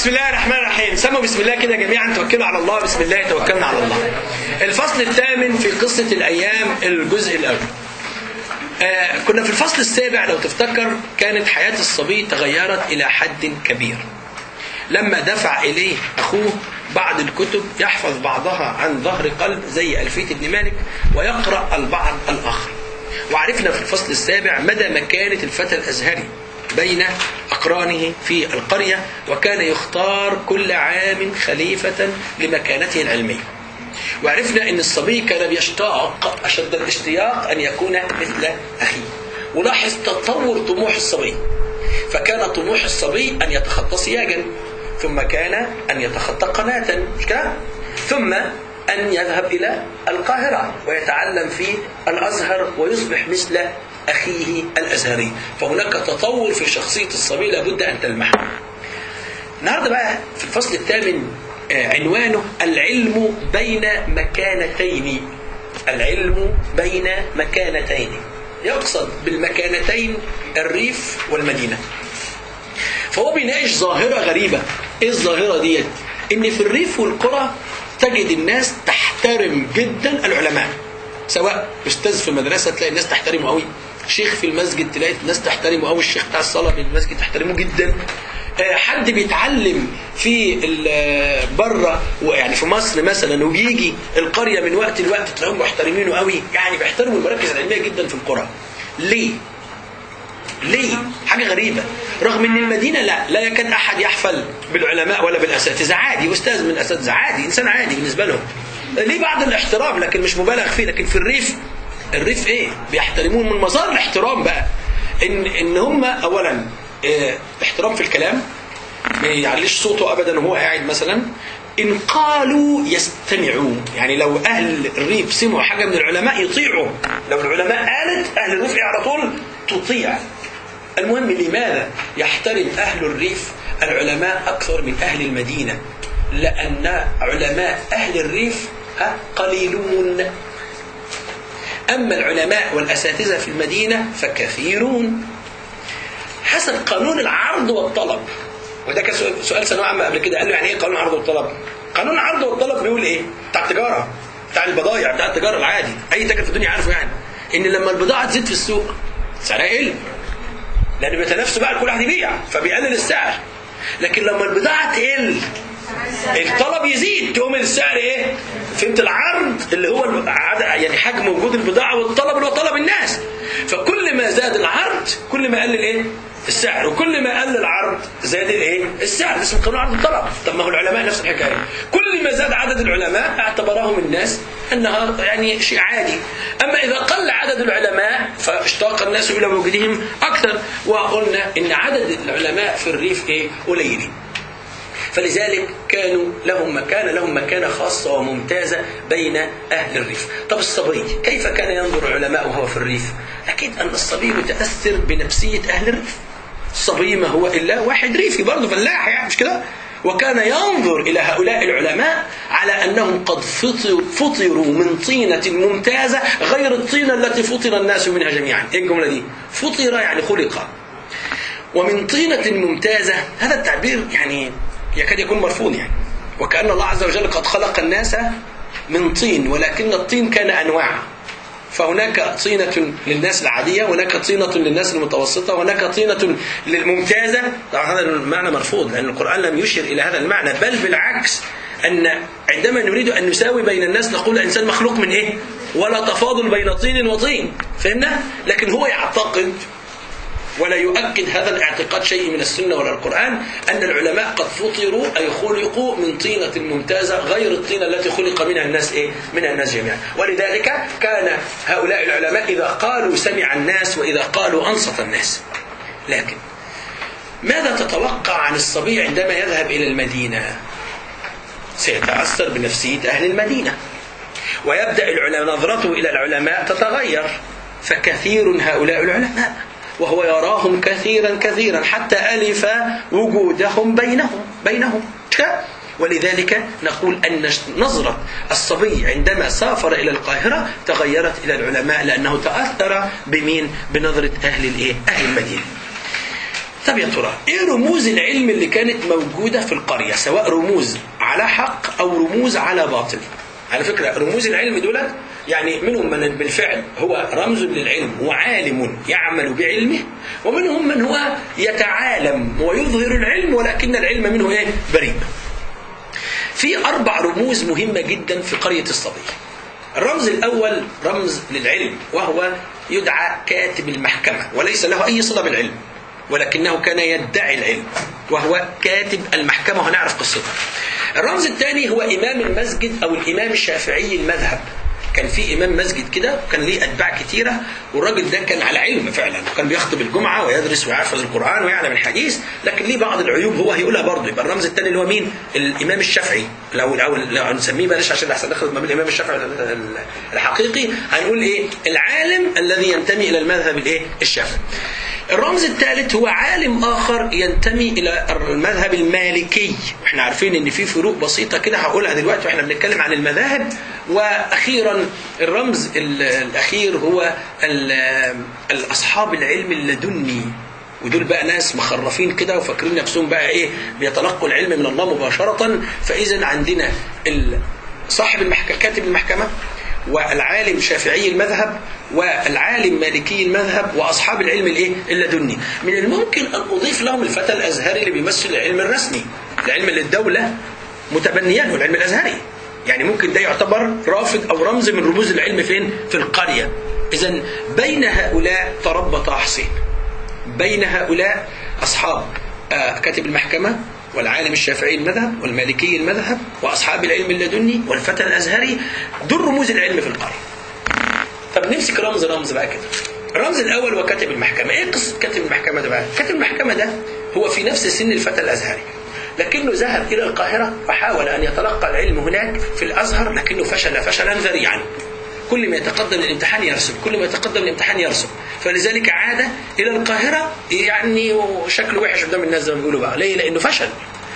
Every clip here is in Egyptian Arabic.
بسم الله الرحمن الرحيم سموا بسم الله كده جميعا توكلوا على الله بسم الله توكلنا على الله الفصل الثامن في قصة الأيام الجزء الأول آه كنا في الفصل السابع لو تفتكر كانت حياة الصبي تغيرت إلى حد كبير لما دفع إليه أخوه بعض الكتب يحفظ بعضها عن ظهر قلب زي ألفية ابن مالك ويقرأ البعض الآخر وعرفنا في الفصل السابع مدى مكانة الفتى الأزهري بين أقرانه في القرية وكان يختار كل عام خليفة لمكانته العلمية وعرفنا أن الصبي كان بيشتاق أشد الاشتياق أن يكون مثل أخيه ولاحظ تطور طموح الصبي فكان طموح الصبي أن يتخطى سياجا ثم كان أن يتخطى قناة مش كده؟ ثم أن يذهب إلى القاهرة ويتعلم في الأزهر ويصبح مثل أخيه الأزهري فهناك تطور في شخصية الصبي لابد أن تلمحه النهاردة بقى في الفصل الثامن عنوانه العلم بين مكانتين العلم بين مكانتين يقصد بالمكانتين الريف والمدينة فهو بيناقش ظاهرة غريبة ايه الظاهرة ديت ان في الريف والقرى تجد الناس تحترم جدا العلماء سواء استاذ في مدرسة تلاقي الناس تحترمه قوي شيخ في المسجد تلاقي الناس تحترمه قوي الشيخ بتاع الصلاة في المسجد تحترمه جدا حد بيتعلم في بره يعني في مصر مثلا وبيجي القريه من وقت لوقت تلاقيهم محترمينه قوي يعني بيحترموا المراكز العلميه جدا في القرى ليه ليه حاجه غريبه رغم ان المدينه لا لا يكاد احد يحفل بالعلماء ولا بالاساتذه عادي استاذ من الاساتذه عادي انسان عادي بالنسبه لهم ليه بعض الاحترام لكن مش مبالغ فيه لكن في الريف الريف ايه بيحترموه من مظاهر الاحترام بقى ان ان هم اولا اه احترام في الكلام ما يعليش صوته ابدا وهو قاعد مثلا ان قالوا يستمعوا يعني لو اهل الريف سمعوا حاجه من العلماء يطيعوا لو العلماء قالت اهل الريف على طول تطيع المهم لماذا يحترم اهل الريف العلماء اكثر من اهل المدينه لان علماء اهل الريف قليلون اما العلماء والاساتذه في المدينه فكثيرون حسب قانون العرض والطلب وده كان سؤال ثانويه عامه قبل كده قال له يعني ايه قانون العرض والطلب؟ قانون العرض والطلب بيقول ايه؟ بتاع التجاره بتاع البضائع بتاع التجاره العادي اي تاجر في الدنيا عارفه يعني ان لما البضاعه تزيد في السوق سعرها يقل لان بيتنافسوا بقى كل واحد يبيع فبيقلل السعر لكن لما البضاعه تقل الطلب يزيد تقوم السعر ايه؟ فهمت العرض اللي هو يعني حجم وجود البضاعه والطلب اللي هو طلب الناس فكل ما زاد العرض كل ما قلل ايه؟ السعر وكل ما قل العرض زاد الايه؟ السعر اسمه قانون عرض الطلب طب ما هو العلماء نفس الحكايه كل ما زاد عدد العلماء اعتبرهم الناس انها يعني شيء عادي اما اذا قل عدد العلماء فاشتاق الناس الى وجودهم اكثر وقلنا ان عدد العلماء في الريف ايه؟ قليلين فلذلك كانوا لهم مكانة لهم مكانة خاصة وممتازة بين أهل الريف طب الصبي كيف كان ينظر العلماء وهو في الريف أكيد أن الصبي متأثر بنفسية أهل الريف الصبي ما هو إلا واحد ريفي برضه فلاح يعني مش كده وكان ينظر إلى هؤلاء العلماء على أنهم قد فطر فطروا من طينة ممتازة غير الطينة التي فطر الناس منها جميعا إيه الجملة دي فطر يعني خلق ومن طينة ممتازة هذا التعبير يعني يكاد يكون مرفوض يعني وكأن الله عز وجل قد خلق الناس من طين ولكن الطين كان أنواع فهناك طينة للناس العادية وهناك طينة للناس المتوسطة وهناك طينة للممتازة طبعا هذا المعنى مرفوض لأن القرآن لم يشر إلى هذا المعنى بل بالعكس أن عندما نريد أن نساوي بين الناس نقول الإنسان مخلوق من إيه ولا تفاضل بين طين وطين فهمنا لكن هو يعتقد ولا يؤكد هذا الاعتقاد شيء من السنة ولا القرآن أن العلماء قد فطروا أي خلقوا من طينة ممتازة غير الطينة التي خلق منها الناس إيه؟ منها الناس جميعا ولذلك كان هؤلاء العلماء إذا قالوا سمع الناس وإذا قالوا أنصت الناس لكن ماذا تتوقع عن الصبي عندما يذهب إلى المدينة سيتأثر بنفسية أهل المدينة ويبدأ العلماء نظرته إلى العلماء تتغير فكثير هؤلاء العلماء وهو يراهم كثيرا كثيرا حتى ألف وجودهم بينهم بينهم ولذلك نقول أن نظرة الصبي عندما سافر إلى القاهرة تغيرت إلى العلماء لأنه تأثر بمين بنظرة أهل الإيه؟ أهل المدينة طب يا ترى ايه رموز العلم اللي كانت موجوده في القريه سواء رموز على حق او رموز على باطل على فكره رموز العلم دولت يعني منهم من بالفعل هو رمز للعلم وعالم يعمل بعلمه ومنهم من هو يتعالم ويظهر العلم ولكن العلم منه ايه بريء في اربع رموز مهمه جدا في قريه الصبي الرمز الاول رمز للعلم وهو يدعى كاتب المحكمه وليس له اي صله بالعلم ولكنه كان يدعي العلم وهو كاتب المحكمة وهنعرف قصته الرمز الثاني هو إمام المسجد أو الإمام الشافعي المذهب كان في إمام مسجد كده وكان ليه أتباع كتيرة والراجل ده كان على علم فعلا وكان بيخطب الجمعة ويدرس ويحفظ القرآن ويعلم الحديث لكن ليه بعض العيوب هو هيقولها برضه يبقى الرمز الثاني اللي هو مين؟ الإمام الشافعي لو لو, لو نسميه بلاش عشان احسن ناخد ما بين الإمام الشافعي الحقيقي هنقول إيه؟ العالم الذي ينتمي إلى المذهب الإيه؟ الشافعي الرمز الثالث هو عالم آخر ينتمي إلى المذهب المالكي واحنا عارفين ان في فروق بسيطة كده هقولها دلوقتي واحنا بنتكلم عن المذاهب وأخيرا الرمز الأخير هو أصحاب العلم اللدني ودول بقى ناس مخرفين كده وفاكرين نفسهم بقى ايه بيتلقوا العلم من الله مباشرة فإذا عندنا صاحب المحكمة كاتب المحكمة والعالم شافعي المذهب والعالم مالكي المذهب واصحاب العلم الايه اللدني من الممكن ان اضيف لهم الفتى الازهري اللي بيمثل العلم الرسمي العلم اللي الدوله متبنيانه العلم الازهري يعني ممكن ده يعتبر رافض او رمز من رموز العلم فين في القريه اذا بين هؤلاء تربط حسين بين هؤلاء اصحاب آه كاتب المحكمه والعالم الشافعي المذهب والمالكي المذهب واصحاب العلم اللدني والفتى الازهري دول رموز العلم في القريه. طب نمسك رمز رمز بقى كده. الرمز الاول هو كاتب المحكمه، ايه قصه كاتب المحكمه ده بقى؟ كاتب المحكمه ده هو في نفس سن الفتى الازهري. لكنه ذهب الى القاهره وحاول ان يتلقى العلم هناك في الازهر لكنه فشل فشلا ذريعا. كل ما يتقدم الامتحان يرسب كل ما يتقدم الامتحان يرسب فلذلك عاد الى القاهره يعني وشكله وحش قدام الناس زي ما بيقولوا بقى ليه لانه فشل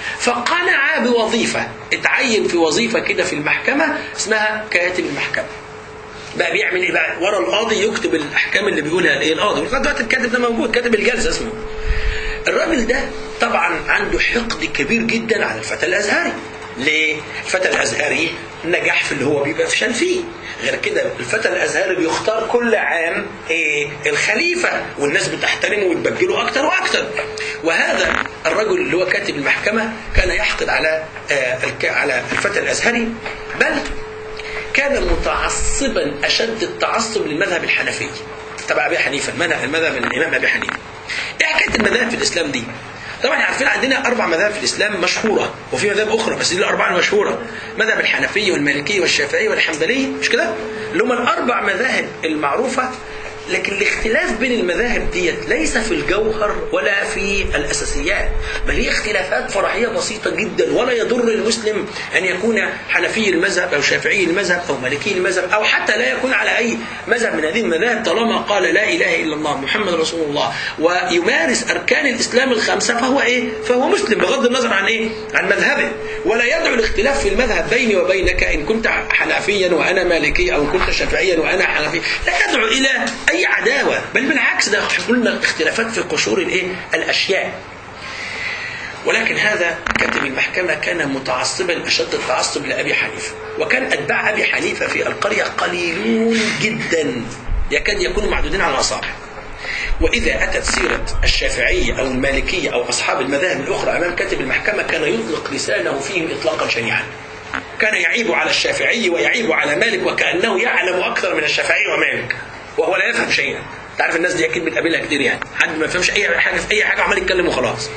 فقنع بوظيفه اتعين في وظيفه كده في المحكمه اسمها كاتب المحكمه بقى بيعمل ايه بقى ورا القاضي يكتب الاحكام اللي بيقولها الايه القاضي ولغايه دلوقتي الكاتب ده موجود كاتب الجلسه اسمه الراجل ده طبعا عنده حقد كبير جدا على الفتى الازهري ليه؟ الفتى الازهري نجح في اللي هو بيبقى فشل فيه غير كده الفتى الازهري بيختار كل عام ايه الخليفه والناس بتحترمه وتبجله اكتر واكتر وهذا الرجل اللي هو كاتب المحكمه كان يحقد على آه على الفتى الازهري بل كان متعصبا اشد التعصب للمذهب الحنفي تبع ابي حنيفه المذهب المذهب الامام ابي حنيفه ايه حكايه المذاهب في الاسلام دي طبعا عارفين عندنا اربع مذاهب في الاسلام مشهوره وفي مذاهب اخرى بس دي الاربعه المشهوره مذهب الحنفي والمالكي والشافعي والحنبلي مش كده اللي هم الاربع مذاهب المعروفه لكن الاختلاف بين المذاهب ديت ليس في الجوهر ولا في الاساسيات بل هي اختلافات فرعيه بسيطه جدا ولا يضر المسلم ان يكون حنفي المذهب او شافعي المذهب او مالكي المذهب او حتى لا يكون على اي مذهب من هذه المذاهب طالما قال لا اله الا الله محمد رسول الله ويمارس اركان الاسلام الخمسه فهو ايه؟ فهو مسلم بغض النظر عن ايه؟ عن مذهبه ولا يدعو الاختلاف في المذهب بيني وبينك ان كنت حنفيا وانا مالكي او ان كنت شافعيا وانا حنفي لا يدعو الى اي عداوه بل بالعكس ده قلنا الاختلافات في قشور الايه؟ الاشياء ولكن هذا كاتب المحكمة كان متعصبا أشد التعصب لأبي حنيفة وكان أتباع أبي حنيفة في القرية قليلون جدا يكاد يكونوا معدودين على الأصابع وإذا أتت سيرة الشافعية أو المالكية أو أصحاب المذاهب الأخرى أمام كاتب المحكمة كان يطلق لسانه فيهم إطلاقا شنيعا كان يعيب على الشافعي ويعيب على مالك وكأنه يعلم أكثر من الشافعي ومالك وهو لا يفهم شيئا تعرف الناس دي اكيد بتقابلها كتير يعني حد ما يفهمش اي حاجه في اي حاجه عمال يتكلم وخلاص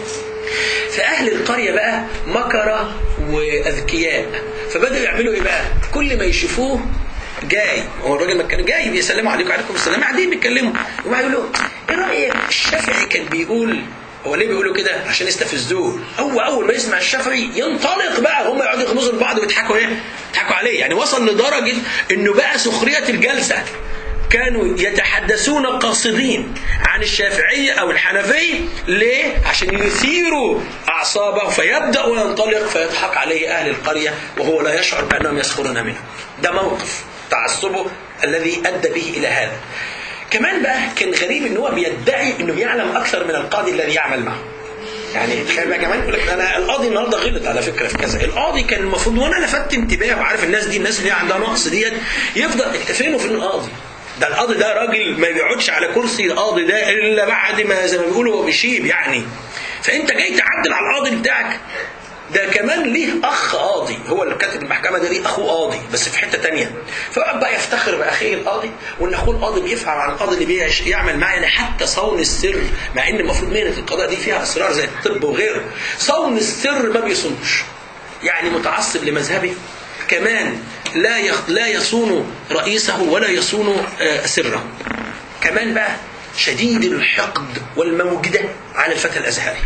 فاهل القريه بقى مكره واذكياء فبداوا يعملوا ايه بقى كل ما يشوفوه جاي هو الراجل ما كان جاي بيسلموا عليكم وعليكم السلام قاعدين بيتكلموا وبعد يقولوا ايه رايك الشافعي كان بيقول هو ليه بيقولوا كده عشان يستفزوه هو اول ما يسمع الشافعي ينطلق بقى هم يقعدوا يغمزوا لبعض ويضحكوا ايه يضحكوا عليه يعني وصل لدرجه انه بقى سخريه الجلسه كانوا يتحدثون قاصدين عن الشافعية أو الحنفي ليه؟ عشان يثيروا أعصابه فيبدأ وينطلق فيضحك عليه أهل القرية وهو لا يشعر بأنهم يسخرون منه ده موقف تعصبه الذي أدى به إلى هذا كمان بقى كان غريب ان هو بيدعي انه يعلم اكثر من القاضي الذي يعمل معه يعني تخيل بقى كمان يقول لك انا القاضي النهارده غلط على فكره في كذا القاضي كان المفروض وانا لفت انتباه وعارف الناس دي الناس اللي عندها نقص ديت يفضل انت فين وفين القاضي ده القاضي ده راجل ما بيقعدش على كرسي القاضي ده الا بعد ما زي ما بيقولوا هو بيشيب يعني فانت جاي تعدل على القاضي بتاعك ده كمان ليه اخ قاضي هو اللي كاتب المحكمه ده ليه اخوه قاضي بس في حته تانية فبقى بقى يفتخر باخيه القاضي وان اخوه القاضي بيفهم عن القاضي اللي بيعش يعمل معاه يعني حتى صون السر مع ان المفروض مهنه القضاء دي فيها اسرار زي الطب وغيره صون السر ما بيصونش يعني متعصب لمذهبه كمان لا يخ... لا يصون رئيسه ولا يصون آه سره كمان بقى شديد الحقد والموجده على الفتى الازهري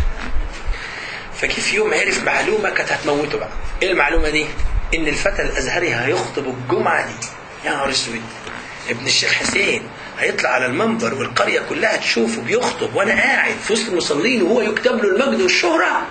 فجه في يوم عرف معلومه كانت هتموته بقى ايه المعلومه دي ان الفتى الازهري هيخطب الجمعه دي يا نهار اسود ابن الشيخ حسين هيطلع على المنبر والقريه كلها تشوفه بيخطب وانا قاعد في وسط المصلين وهو يكتب له المجد والشهره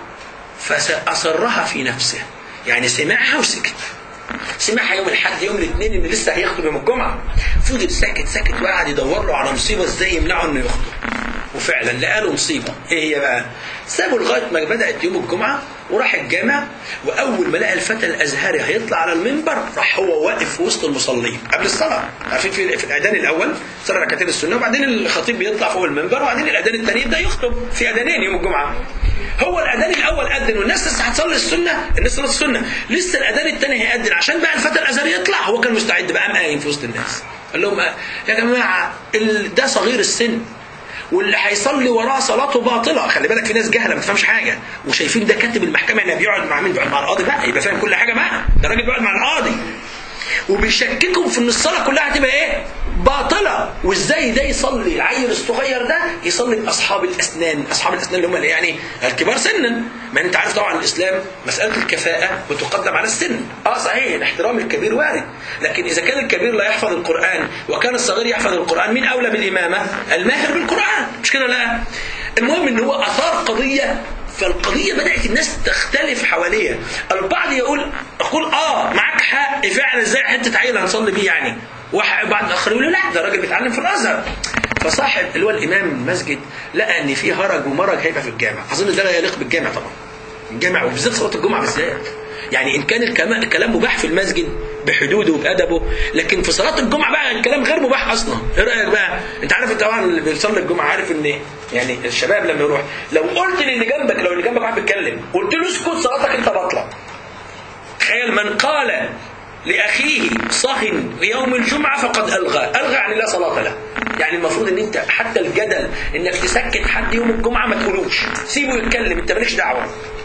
فاصرها في نفسه يعني سمعها وسكت سمعها يوم الاحد يوم الاثنين ان لسه هيخطب يوم الجمعه فضل ساكت ساكت وقعد يدور له على مصيبه ازاي يمنعه انه يخطب وفعلا لقى له مصيبه ايه هي بقى سابه لغايه ما بدات يوم الجمعه وراح الجامع واول ما لقى الفتى الازهري هيطلع على المنبر راح هو واقف في وسط المصلين قبل الصلاه عارفين في, في الاذان الاول صلاه ركعتين السنه وبعدين الخطيب بيطلع فوق المنبر وبعدين الاذان الثاني يبدا يخطب في اذانين يوم الجمعه هو الاذان الاول اذن والناس لسه هتصلي السنه الناس صلاه السنه لسه الاذان الثاني هيأذن عشان بقى الفتى الازهري يطلع هو كان مستعد بقى قام قايم في وسط الناس قال لهم يا جماعه ده صغير السن واللي هيصلي وراه صلاته باطله خلي بالك في ناس جهله ما تفهمش حاجه وشايفين ده كاتب المحكمه اللي بيقعد مع مين بيقعد مع القاضي بقى يبقى فاهم كل حاجه بقى ده راجل بيقعد مع القاضي وبيشككهم في ان الصلاه كلها هتبقى ايه باطله وازاي ده يصلي العيل الصغير ده يصلي باصحاب الاسنان اصحاب الاسنان اللي هم اللي يعني الكبار سنا ما انت عارف طبعا الاسلام مساله الكفاءه بتقدم على السن اه صحيح الاحترام الكبير وارد لكن اذا كان الكبير لا يحفظ القران وكان الصغير يحفظ القران مين اولى بالامامه الماهر بالقران مش كده لا المهم ان هو اثار قضيه فالقضية بدأت الناس تختلف حواليها البعض يقول أقول آه معاك حق فعلا ازاي حتة عيل هنصلي بيه يعني وبعض الآخر يقول لا ده راجل بيتعلم في الأزهر فصاحب اللي هو الإمام المسجد لقى إن في هرج ومرج هيبقى في الجامع أظن ده لا يليق بالجامع طبعا الجامع وبالذات صلاة الجمعة بالذات يعني إن كان الكلام مباح في المسجد بحدوده وبأدبه لكن في صلاة الجمعة بقى الكلام غير مباح أصلا إيه رأيك بقى أنت عارف طبعا اللي بيصلي الجمعة عارف إن يعني الشباب لما يروح لو قلت للي جنبك لو اللي جنبك واحد بيتكلم قلت له اسكت صلاتك أنت باطلة تخيل من قال لأخيه صهن ليوم الجمعة فقد ألغى ألغى يعني لا صلاة له يعني المفروض ان انت حتى الجدل انك تسكت حد يوم الجمعة ما تقولوش سيبه يتكلم انت مالكش دعوة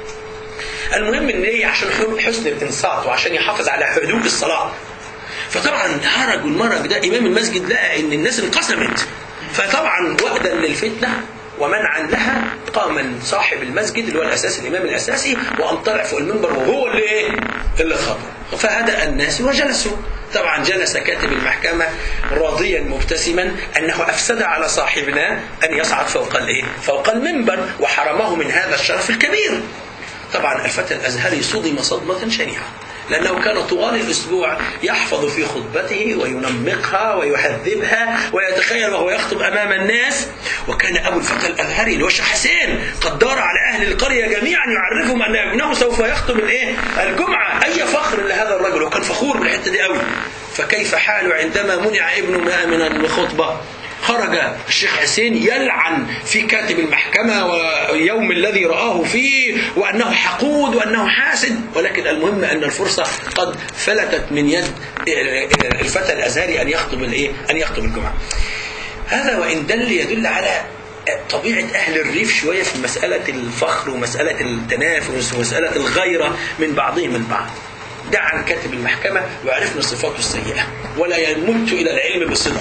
المهم ان ايه عشان حسن الانصات وعشان يحافظ على هدوء الصلاه فطبعا الهرج والمرج ده امام المسجد لقى ان الناس انقسمت فطبعا وأدا للفتنه ومنعا لها قام صاحب المسجد اللي هو الاساس الامام الاساسي وقام طلع فوق المنبر وهو اللي ايه؟ اللي خطب فهدأ الناس وجلسوا طبعا جلس كاتب المحكمة راضيا مبتسما أنه أفسد على صاحبنا أن يصعد فوق الإيه؟ فوق المنبر وحرمه من هذا الشرف الكبير طبعا الفتى الأزهري صدم صدمة شنيعة لأنه كان طوال الأسبوع يحفظ في خطبته وينمقها ويهذبها ويتخيل وهو يخطب أمام الناس وكان أبو الفتى الأزهري اللي هو الشيخ حسين قد دار على أهل القرية جميعا يعرفهم أن ابنه سوف يخطب الإيه؟ الجمعة أي فخر لهذا الرجل وكان فخور بالحتة دي قوي فكيف حاله عندما منع ابنه من الخطبة خرج الشيخ حسين يلعن في كاتب المحكمة واليوم الذي رآه فيه وأنه حقود وأنه حاسد ولكن المهم أن الفرصة قد فلتت من يد الفتى الأزهري أن يخطب الإيه؟ أن يخطب الجمعة. هذا وإن دل يدل على طبيعة أهل الريف شوية في مسألة الفخر ومسألة التنافس ومسألة الغيرة من بعضهم البعض. دع عن كاتب المحكمة وعرفنا صفاته السيئة ولا يمت إلى العلم بصدق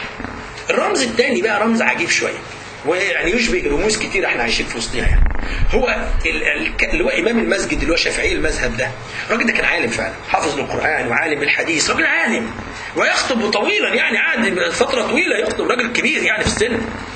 الرمز الثاني بقى رمز عجيب شويه ويعني يشبه رموز كتير احنا عايشين في وسطها يعني هو اللي هو امام المسجد اللي هو شافعي المذهب ده الراجل ده كان عالم فعلا حافظ للقران وعالم بالحديث راجل عالم ويخطب طويلا يعني قعد فتره طويله يخطب راجل كبير يعني في السن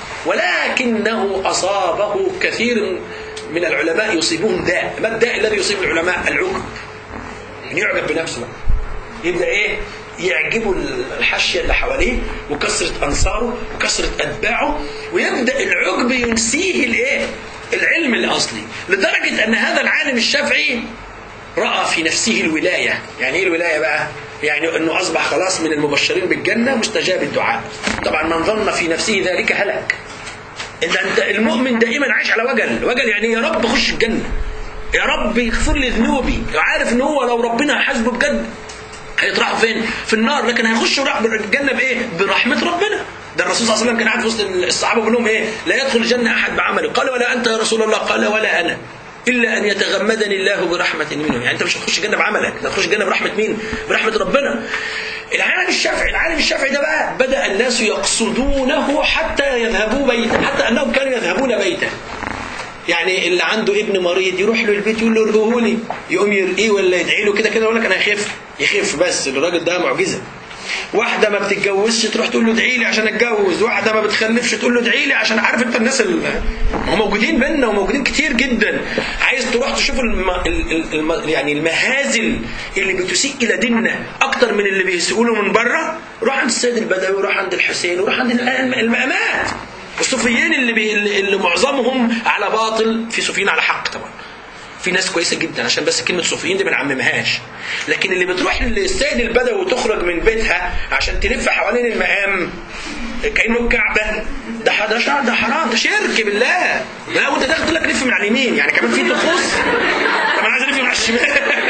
ولكنه اصابه كثير من العلماء يصيبهم داء ما الداء الذي يصيب العلماء العجب يعني يعجب بنفسه يبدا ايه يعجبوا الحاشيه اللي حواليه وكثره انصاره وكثره اتباعه ويبدا العجب ينسيه الايه؟ العلم الاصلي لدرجه ان هذا العالم الشافعي راى في نفسه الولايه، يعني ايه الولايه بقى؟ يعني انه اصبح خلاص من المبشرين بالجنه مستجاب الدعاء. طبعا من ظن في نفسه ذلك هلك. ان انت المؤمن دائما عايش على وجل، وجل يعني يا رب خش الجنه. يا رب يغفر لي ذنوبي، عارف ان هو لو ربنا حاسبه بجد هيطرحوا فين؟ في النار لكن هيخشوا الجنه بايه؟ برحمه ربنا. ده الرسول صلى الله عليه وسلم كان قاعد في وسط الصحابه بيقول لهم ايه؟ لا يدخل الجنه احد بعمله، قال ولا انت يا رسول الله؟ قال ولا انا. الا ان يتغمدني الله برحمه منه، يعني انت مش هتخش الجنه بعملك، انت هتخش الجنه برحمه مين؟ برحمه ربنا. العالم الشافعي، العالم الشافعي ده بقى بدا الناس يقصدونه حتى يذهبوا بيته، حتى انهم كانوا يذهبون بيته. يعني اللي عنده ابن مريض يروح له البيت يقول له ارجوه لي يقوم يرقيه ولا يدعي له كده كده يقول لك انا هخف يخف بس الراجل ده معجزه واحدة ما بتتجوزش تروح تقول له ادعي لي عشان اتجوز، واحدة ما بتخلفش تقول له ادعي لي عشان عارف انت الناس اللي هم موجودين بينا وموجودين كتير جدا. عايز تروح تشوف الم... ال... الم... يعني المهازل اللي بتسيء الى ديننا اكتر من اللي بيسيئوا له من بره، روح عند السيد البدوي وروح عند الحسين وروح عند المقامات. الصوفيين اللي, بي... اللي معظمهم على باطل في صوفيين على حق طبعا. في ناس كويسه جدا عشان بس كلمه صوفيين دي ما نعممهاش لكن اللي بتروح للسيد البدوي وتخرج من بيتها عشان تلف حوالين المقام كانه الكعبه ده ده ده حرام ده شرك بالله لا وانت داخل لك لف من على اليمين يعني كمان في طقوس طب انا عايز الف من على الشمال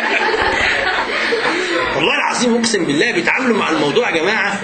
والله العظيم اقسم بالله بيتعاملوا مع الموضوع يا جماعه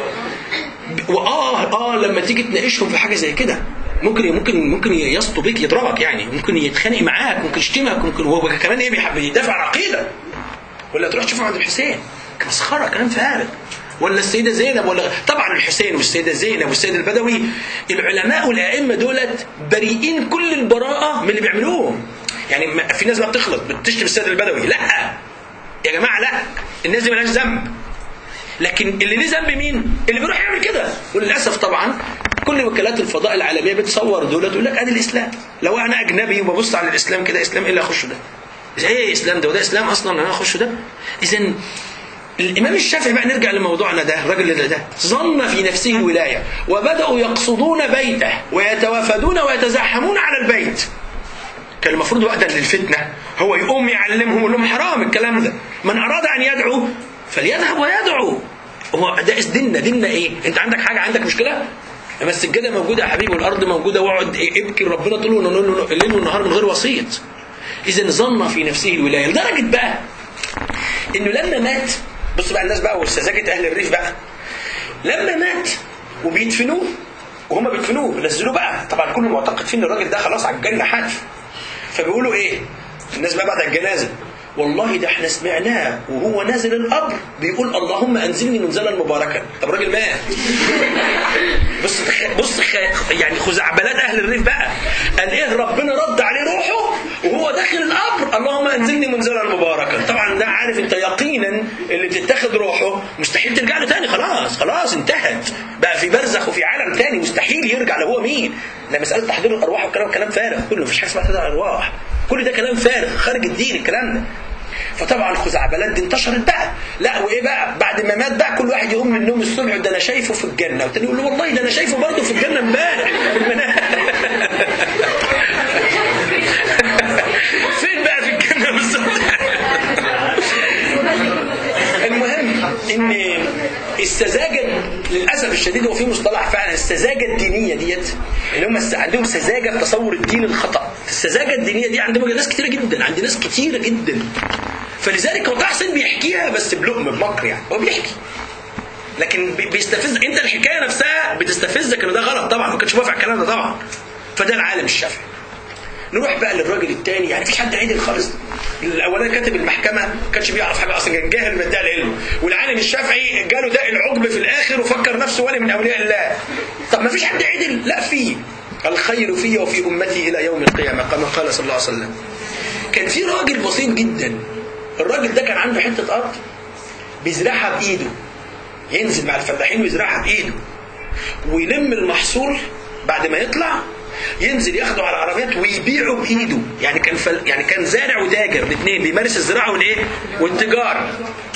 واه اه لما تيجي تناقشهم في حاجه زي كده ممكن ممكن ممكن يسطو بيك يضربك يعني ممكن يتخانق معاك ممكن يشتمك ممكن هو كمان ايه بيحب يدافع عن عقيده ولا تروح تشوفه عند الحسين مسخره كلام فارغ ولا السيدة زينب ولا طبعا الحسين والسيدة زينب والسيد البدوي العلماء والأئمة دولت بريئين كل البراءة من اللي بيعملوه يعني في ناس بقى بتخلط بتشتم السيد البدوي لا يا جماعة لا الناس دي مالهاش ذنب لكن اللي ليه ذنب مين؟ اللي بيروح يعمل كده وللاسف طبعا كل وكالات الفضاء العالميه بتصور دول تقول لك ادي الاسلام لو انا اجنبي وببص على الاسلام كده اسلام ايه اللي اخشه ده؟ ايه اسلام ده وده اسلام اصلا انا اخشه ده؟ اذا الامام الشافعي بقى نرجع لموضوعنا ده الراجل ده, ده ظن في نفسه الولايه وبداوا يقصدون بيته ويتوافدون ويتزاحمون على البيت كان المفروض وقتا للفتنه هو يقوم يعلمهم يقول لهم حرام الكلام ده من اراد ان يدعو فليذهب ويدعو هو ده ديننا ديننا ايه؟ انت عندك حاجه عندك مشكله؟ اما السجاده موجوده يا حبيبي والارض موجوده واقعد ابكي ربنا طول الليل والنهار من غير وسيط. اذا ظن في نفسه الولايه لدرجه بقى انه لما مات بص بقى الناس بقى وسذاجه اهل الريف بقى لما مات وبيدفنوه وهم بيدفنوه نزلوه بقى طبعا كل معتقد فيه ان الراجل ده خلاص على الجنه حتف فبيقولوا ايه؟ الناس بقى بعد الجنازه والله ده احنا سمعناه وهو نازل القبر بيقول اللهم انزلني منزلا مباركا طب الراجل مات بص بص يعني خزعبلات اهل الريف بقى قال ايه ربنا رد عليه روحه وهو داخل القبر اللهم انزلني منزلا مباركا طبعا ده عارف انت يقينا اللي بتتاخد روحه مستحيل ترجع له تاني خلاص خلاص انتهت بقى في برزخ وفي عالم تاني مستحيل يرجع لو هو مين ده مساله تحضير الارواح والكلام كلام فارغ كله مفيش حاجه اسمها تحضير الارواح كل ده كلام فارغ خارج الدين الكلام ده فطبعا الخزعبلات دي انتشرت بقى لا وايه بقى بعد ما مات بقى كل واحد يقوم من النوم الصبح ده انا شايفه في الجنه والتاني يقول له والله ده انا شايفه برضه في الجنه امبارح في المنام فين بقى في الجنه بالظبط المهم ان السذاجه للاسف الشديد هو في مصطلح فعلا السذاجه الدينيه ديت اللي هم عندهم سذاجه في تصور الدين الخطا السذاجه الدينيه دي عندهم ناس كتيره جدا عند ناس كتيره جدا فلذلك هو طه حسين بيحكيها بس بلقم بمكر يعني هو بيحكي لكن بيستفز انت الحكايه نفسها بتستفزك ان ده غلط طبعا ما كانش موافق على الكلام ده طبعا فده العالم الشافعي نروح بقى للراجل الثاني يعني مفيش حد عدل خالص الاولاني كاتب المحكمه ما كانش بيعرف حاجه اصلا كان جاهل من العلم والعالم الشافعي جاله ده العجب في الاخر وفكر نفسه ولي من اولياء الله طب ما فيش حد عدل لا في الخير في وفي امتي الى يوم القيامه كما قال صلى الله عليه وسلم كان في راجل بسيط جدا الراجل ده كان عنده حته ارض بيزرعها بايده ينزل مع الفلاحين ويزرعها بايده ويلم المحصول بعد ما يطلع ينزل ياخده على العربيات ويبيعه بايده يعني كان فل... يعني كان زارع وتاجر الاثنين بيمارس الزراعه والايه والتجاره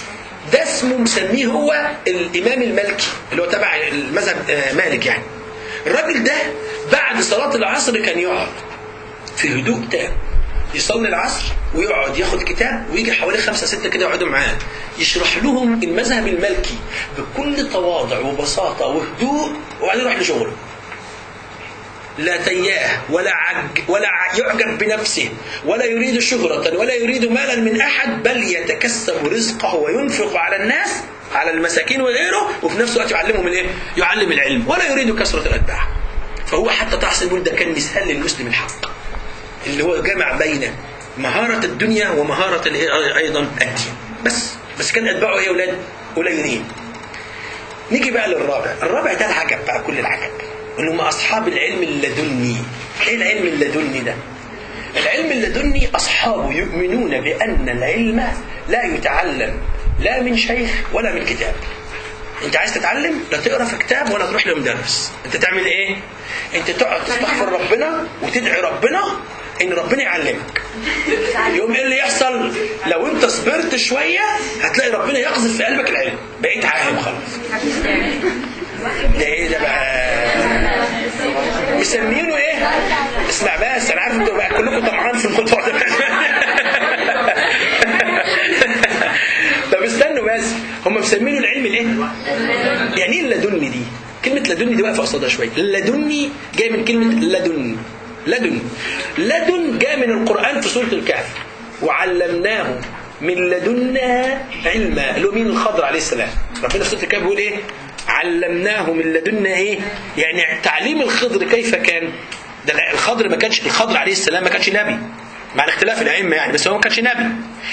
ده اسمه مسميه هو الامام المالكي اللي هو تبع المذهب آه، مالك يعني الراجل ده بعد صلاه العصر كان يقعد في هدوء تام يصلي العصر ويقعد ياخد كتاب ويجي حوالي خمسة ستة كده يقعدوا معاه يشرح لهم المذهب المالكي بكل تواضع وبساطة وهدوء وبعدين يروح لشغله لا تياه ولا عج ولا ع- يعجب بنفسه ولا يريد شهرة ولا يريد مالا من أحد بل يتكسب رزقه وينفق على الناس على المساكين وغيره وفي نفس الوقت يعلمهم الايه؟ يعلم العلم ولا يريد كثرة الأتباع فهو حتى تحصل يقول ده كان مثال للمسلم الحق اللي هو جمع بين مهارة الدنيا ومهارة الإيه أيضا الدين بس بس كان أتباعه إيه يا أولاد؟ قليلين نيجي بقى للرابع الرابع ده العجب بقى كل العجب ان هم اصحاب العلم اللدني ايه العلم اللدني ده العلم اللدني اصحابه يؤمنون بان العلم لا يتعلم لا من شيخ ولا من كتاب انت عايز تتعلم لا تقرا في كتاب ولا تروح لمدرس انت تعمل ايه انت تقعد تستغفر ربنا وتدعي ربنا ان ربنا يعلمك يوم ايه اللي يحصل لو انت صبرت شويه هتلاقي ربنا يقذف في قلبك العلم بقيت عالم خلاص ده ايه ده بقى مسمينه ايه اسمع بس انا عارف انتوا بقى كلكم طمعان في الموضوع ده طب استنوا بس هم مسمينه العلم الايه يعني ايه اللدني دي كلمة لدني دي واقفة قصادها شوية لدني جاي من كلمة لدن لدن لدن جاء من القرآن في سورة الكهف وعلمناه من لدنا علما اللي هو مين الخضر عليه السلام ربنا في سورة الكهف بيقول ايه علمناه من لدنا ايه يعني تعليم الخضر كيف كان ده الخضر ما كانش الخضر عليه السلام ما كانش نبي مع اختلاف الائمه يعني بس هو ما كانش نبي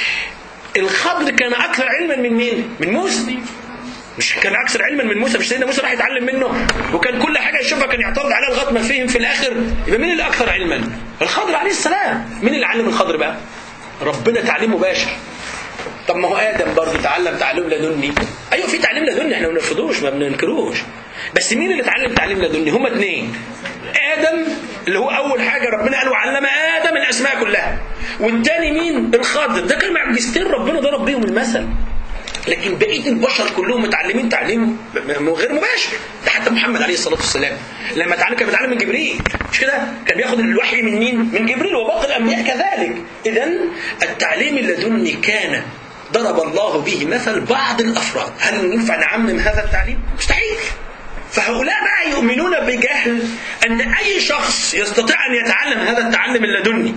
الخضر كان اكثر علما من مين من موسى مش كان اكثر علما من موسى مش سيدنا موسى راح يتعلم منه وكان كل حاجه يشوفها كان يعترض عليها لغايه ما فهم في الاخر يبقى مين اللي اكثر علما الخضر عليه السلام مين اللي علم الخضر بقى ربنا تعليم مباشر طب ما هو ادم برضه تعلم تعليم لدني ايوه في تعليم لدني احنا ما بنرفضوش ما بننكروش بس مين اللي اتعلم تعليم لدني هما اثنين ادم اللي هو اول حاجه ربنا قال وعلم ادم الاسماء كلها والتاني مين الخضر ده كان معجزتين ربنا ضرب بيهم المثل لكن بقيه البشر كلهم متعلمين تعليم غير مباشر ده حتى محمد عليه الصلاه والسلام لما اتعلم كان بيتعلم من جبريل مش كده كان بياخد الوحي من مين من جبريل وباقي الانبياء كذلك اذا التعليم اللدني كان ضرب الله به مثل بعض الافراد هل ينفع نعمم هذا التعليم مستحيل فهؤلاء بقى يؤمنون بجهل ان اي شخص يستطيع ان يتعلم هذا التعلم اللدني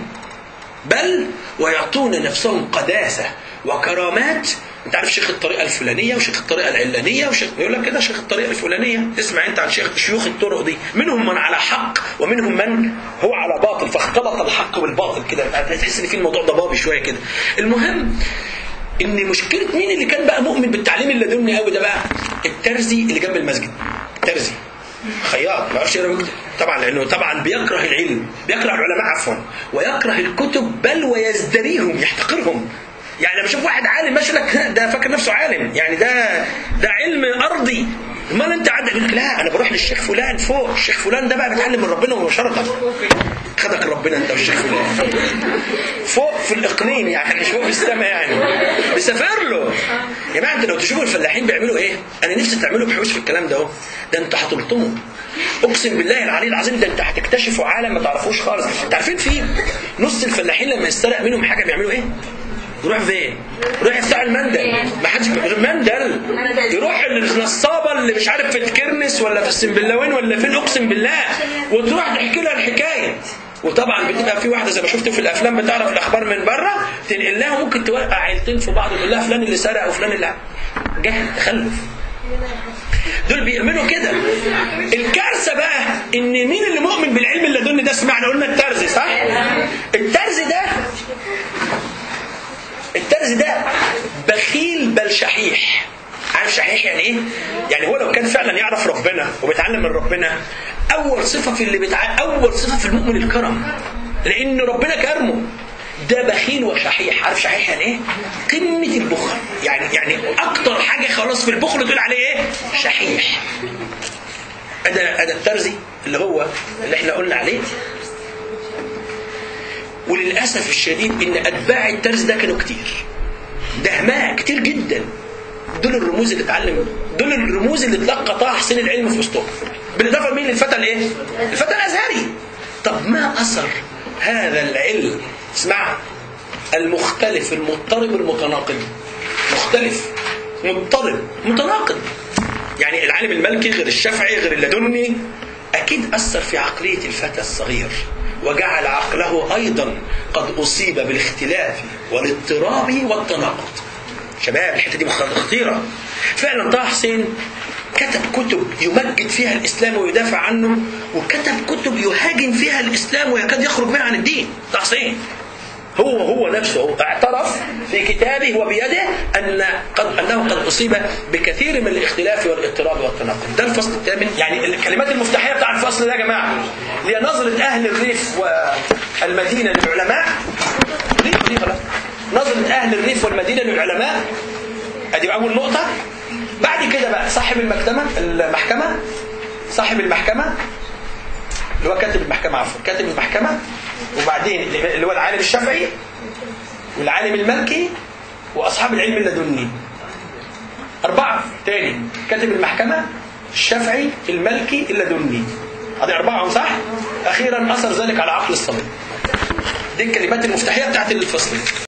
بل ويعطون نفسهم قداسه وكرامات انت عارف شيخ الطريقه الفلانيه وشيخ الطريقه العلانيه وشيخ يقول لك كده شيخ الطريقه الفلانيه اسمع انت عن شيخ شيوخ الطرق دي منهم من على حق ومنهم من هو على باطل فاختلط الحق بالباطل كده تحس ان في الموضوع ضبابي شويه كده المهم ان مشكله مين اللي كان بقى مؤمن بالتعليم اللدني قوي ده بقى الترزي اللي جنب المسجد ترزي خياط ما يعرفش يقرا ويكتب طبعا لانه طبعا بيكره العلم بيكره العلماء عفوا ويكره الكتب بل ويزدريهم يحتقرهم يعني لما اشوف واحد عالم ماشي لك ده فاكر نفسه عالم يعني ده ده علم ارضي امال انت عندك يقول لك لا انا بروح للشيخ فلان فوق الشيخ فلان ده بقى بيتعلم من ربنا مباشره خدك ربنا انت والشيخ فلان فوق في الاقليم يعني مش فوق في السماء يعني بيسافر له يا جماعه انت لو تشوفوا الفلاحين بيعملوا ايه انا نفسي تعملوا بحوش في الكلام ده اهو ده انتوا هتلطموا اقسم بالله العلي العظيم ده انت هتكتشفوا عالم ما تعرفوش خالص انت عارفين في نص الفلاحين لما يسترق منهم حاجه بيعملوا ايه يروح فين؟ يروح يفتح المندل ما حدش مندل يروح النصابه اللي مش عارف في الكرنس ولا في السنبلاوين ولا فين اقسم بالله وتروح تحكي لها الحكايه وطبعا بتبقى في واحده زي ما شفت في الافلام بتعرف الاخبار من بره تنقل لها ممكن توقع عيلتين في بعض وتقول لها فلان اللي سرق وفلان اللي جهل تخلف دول بيعملوا كده الكارثه بقى ان مين اللي مؤمن بالعلم اللدني ده سمعنا قلنا الترزي صح الترزي ده الترزي ده بخيل بل شحيح عارف شحيح يعني ايه؟ يعني هو لو كان فعلا يعرف ربنا وبيتعلم من ربنا اول صفه في اللي بيتع... اول صفه في المؤمن الكرم لان ربنا كرمه ده بخيل وشحيح عارف شحيح يعني ايه؟ قمه البخل يعني يعني اكتر حاجه خلاص في البخل تقول عليه ايه؟ شحيح ادا ادا الترزي اللي هو اللي احنا قلنا عليه وللاسف الشديد ان اتباع الترز ده كانوا كتير دهماء كتير جدا دول الرموز اللي اتعلم دول الرموز اللي تلقى طه حسين العلم في وسطهم بالاضافه لمين للفتى الايه؟ الفتى الازهري طب ما اثر هذا العلم اسمع المختلف المضطرب المتناقض مختلف مضطرب متناقض يعني العالم الملكي غير الشافعي غير اللدني اكيد اثر في عقليه الفتى الصغير وجعل عقله ايضا قد اصيب بالاختلاف والاضطراب والتناقض شباب الحته دي خطيره فعلا طه حسين كتب كتب يمجد فيها الاسلام ويدافع عنه وكتب كتب يهاجم فيها الاسلام ويكاد يخرج بها عن الدين طه حسين هو هو نفسه اعترف في كتابه وبيده ان قد انه قد اصيب بكثير من الاختلاف والاضطراب والتناقض ده الفصل الثامن يعني الكلمات المفتاحيه بتاع الفصل ده يا جماعه هي نظره اهل الريف والمدينه للعلماء دي دي خلاص نظره اهل الريف والمدينه للعلماء ادي اول نقطه بعد كده بقى صاحب المكتبه المحكمه صاحب المحكمه اللي هو كاتب المحكمة عفوا كاتب المحكمة وبعدين اللي هو العالم الشافعي والعالم المالكي وأصحاب العلم اللدني أربعة تاني كاتب المحكمة الشافعي المالكي اللدني هذه أربعة صح؟ أخيرا أثر ذلك على عقل الصبي دي الكلمات المفتاحية بتاعت الفصل